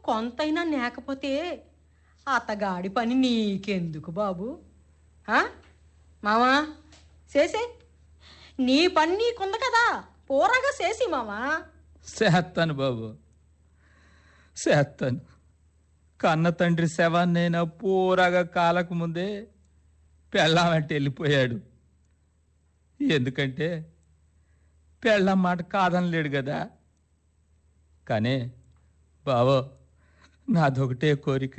కొంతైనా నేకపోతే అతగాడి పని నీకెందుకు బాబు ఆ? మామా చేసే నీ పని నీకుంది కదా పూరగా చేసి మామా చేస్తాను బాబు చేస్తాను కన్న తండ్రి శవాన్నైనా పూరగా కాలకు ముందే పెళ్ళామంటే వెళ్ళిపోయాడు ఎందుకంటే పెళ్ళం మాట కాదనలేడు కదా కానీ బావో నాదొకటే కోరిక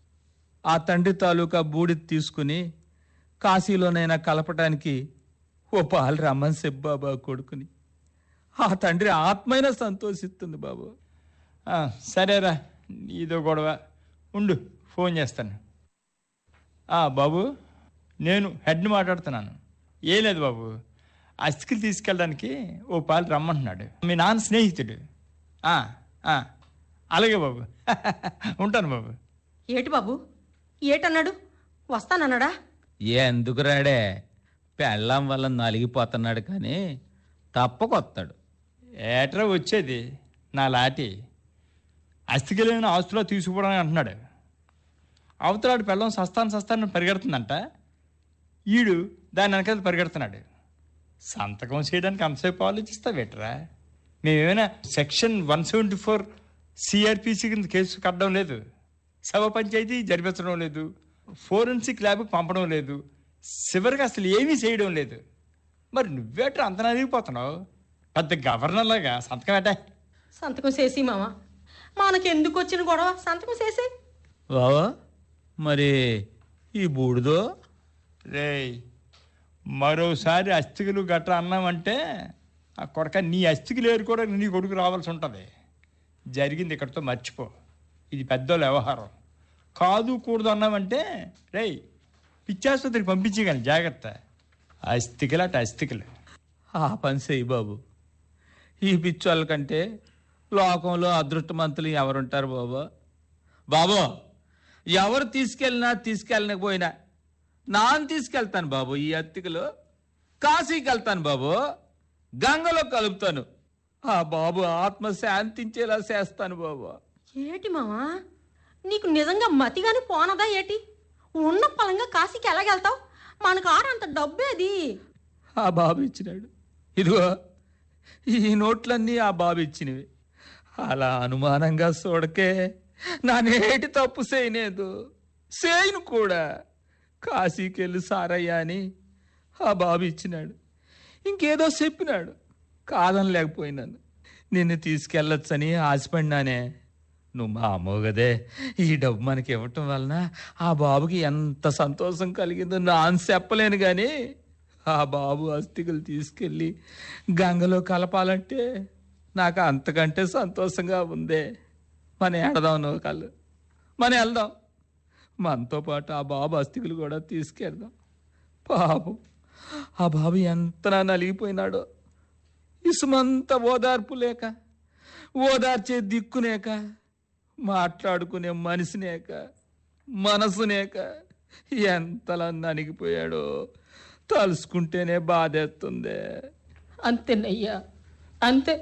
ఆ తండ్రి తాలూకా బూడి తీసుకుని కాశీలోనైనా కలపటానికి ఓ పాలు రమ్మని చెప్పు బాబా కొడుకుని ఆ తండ్రి ఆత్మైనా సంతోషిస్తుంది బాబు ఆ, సరేరా ఇదో గొడవ ఉండు ఫోన్ చేస్తాను ఆ, బాబు నేను హెడ్ని మాట్లాడుతున్నాను ఏం లేదు బాబు అస్థికలు తీసుకెళ్ళడానికి ఓ పాలు రమ్మంటున్నాడు మీ నాన్న స్నేహితుడు ఆ, ఆ, అలాగే బాబు ఉంటాను బాబు ఏటి బాబు ఏటన్నాడు వస్తానన్నాడా ఎందుకు రాడే పెళ్ళం వల్ల నలిగిపోతున్నాడు కానీ తప్పకొస్తాడు ఏట్రా వచ్చేది నా లాటి అస్థికలైన ఆస్తులో తీసుకుపోవడానికి అంటున్నాడు అవతలాడు పెళ్ళం సస్తాను సస్తాను పరిగెడుతుందంట ఈడు దాని వెనకాల పరిగెడుతున్నాడు సంతకం చేయడానికి అంతసేపు ఆలోచిస్తావేట్రా మేమేమైనా section one seventy four CrPC కింద కేసు కట్టడం లేదు సభ పంచాయతీ జరిపించడం లేదు ఫోరెన్సిక్ ల్యాబ్కి పంపడం లేదు చివరికి అసలు ఏమీ చేయడం లేదు మరి నువ్వేట్రా అంత నలిగిపోతున్నావు పెద్ద గవర్నర్ లాగా సంతకం ఏటా సంతకం చేసి మామ మనకెందుకు వచ్చిన గొడవ సంతకం చేసి బావా మరి ఈ బూడిదో రేయ్ మరోసారి అస్థికలు గట్రా అన్నామంటే ఆ కొడక నీ అస్థికలు ఏరుకోవడం నీ కొడుకు రావాల్సి ఉంటుంది జరిగింది ఇక్కడితో మర్చిపో ఇది పెద్దోళ్ళ వ్యవహారం కాదు కూడదు అన్నామంటే రేయ్ పిచ్చాసుపత్రికి పంపించగలను జాగ్రత్త అస్థికలు అటు అస్థికలు ఆ పని చెయ్యి బాబు ఈ పిచ్చోళ్ళ కంటే లోకంలో అదృష్టమంతులు ఎవరుంటారు బాబు బాబు ఎవరు తీసుకెళ్ళినా తీసుకెళ్ళకపోయినా నాన్న తీసుకెళ్తాను బాబు ఈ అత్తికలో కాశీకి వెళ్తాను బాబు గంగలో కలుపుతాను ఆ బాబు ఆత్మ శాంతించేలా చేస్తాను బాబు ఏటి మామా నీకు నిజంగా మతిగాని పోనదా ఏటి ఉన్న పలంగా కాశీకి ఎలాగెళ్తావు మనకు ఆడంత డబ్బేది ఆ బాబు ఇచ్చినాడు ఇదిగో ఈ నోట్లన్నీ ఆ బాబు ఇచ్చినవి అలా అనుమానంగా చూడకే నా నేటి తప్పు చేయలేదు చేయను కూడా కాశీకెళ్ళి సారయ్య అని ఆ బాబు ఇచ్చినాడు ఇంకేదో చెప్పినాడు కాదని లేకపోయినాను నిన్ను తీసుకెళ్ళొచ్చని ఆశపడినానే నువ్వు మా అమ్మవు కదే ఈ డబ్బు మనకి ఇవ్వటం వలన ఆ బాబుకి ఎంత సంతోషం కలిగిందో నాన్న చెప్పలేను కానీ ఆ బాబు అస్థికలు తీసుకెళ్ళి గంగలో కలపాలంటే నాకు అంతకంటే సంతోషంగా ఉందే మన ఏడదాం నువ్వు కళ్ళు మన వెళ్దాం మనతో పాటు ఆ బాబు అస్థికలు కూడా తీసుకెళ్దాం పాపం ఆ బాబు ఎంత నలిగిపోయినాడో ఇసుమంత ఓదార్పు లేక ఓదార్చే దిక్కునేక మాట్లాడుకునే మనిషినేక మనసునేక ఎంతలా నలిగిపోయాడో తలుసుకుంటేనే బాధేస్తుంది అంతేనయ్యా అంతే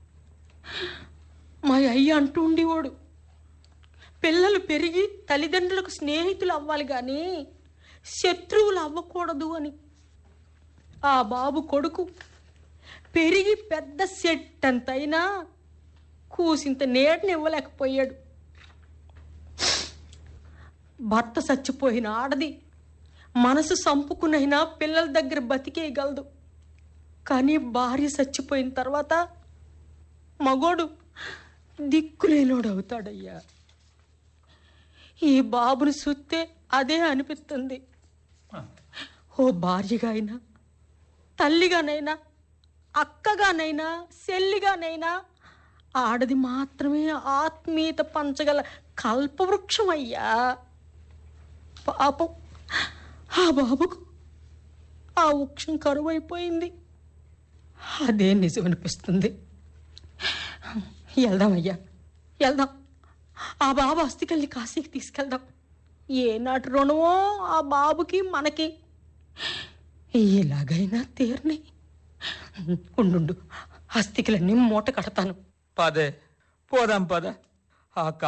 మా అయ్య అంటూ ఉండేవాడు పిల్లలు పెరిగి తల్లిదండ్రులకు స్నేహితులు అవ్వాలి కానీ శత్రువులు అవ్వకూడదు అని ఆ బాబు కొడుకు పెరిగి పెద్ద సెట్ అంతైనా కూసింత నీడని ఇవ్వలేకపోయాడు భర్త చచ్చిపోయిన ఆడది మనసు సంపుకునైనా పిల్లల దగ్గర బతికేయగలదు కానీ భార్య చచ్చిపోయిన తర్వాత మగోడు దిక్కులేనోడు అవుతాడయ్యా ఈ బాబుని చూస్తే అదే అనిపిస్తుంది ఓ భార్యగా అయినా తల్లిగానైనా అక్కగానైనా చెల్లిగానైనా ఆడది మాత్రమే ఆత్మీయత పంచగల కల్పవృక్షం అయ్యా పాపం ఆ బాబుకు ఆ వృక్షం కరువైపోయింది అదే నిజం అనిపిస్తుంది వెళ్దామయ్యా వెళ్దాం ఆ బాబు అస్థికల్ని కాశీకి తీసుకెళ్దాం ఏనాటి రుణమో ఆ బాబుకి మనకి ఎలాగైనా తీరని ఉండు అస్థికలన్నీ మూట కడతాను పదే పోదాం పద ఆ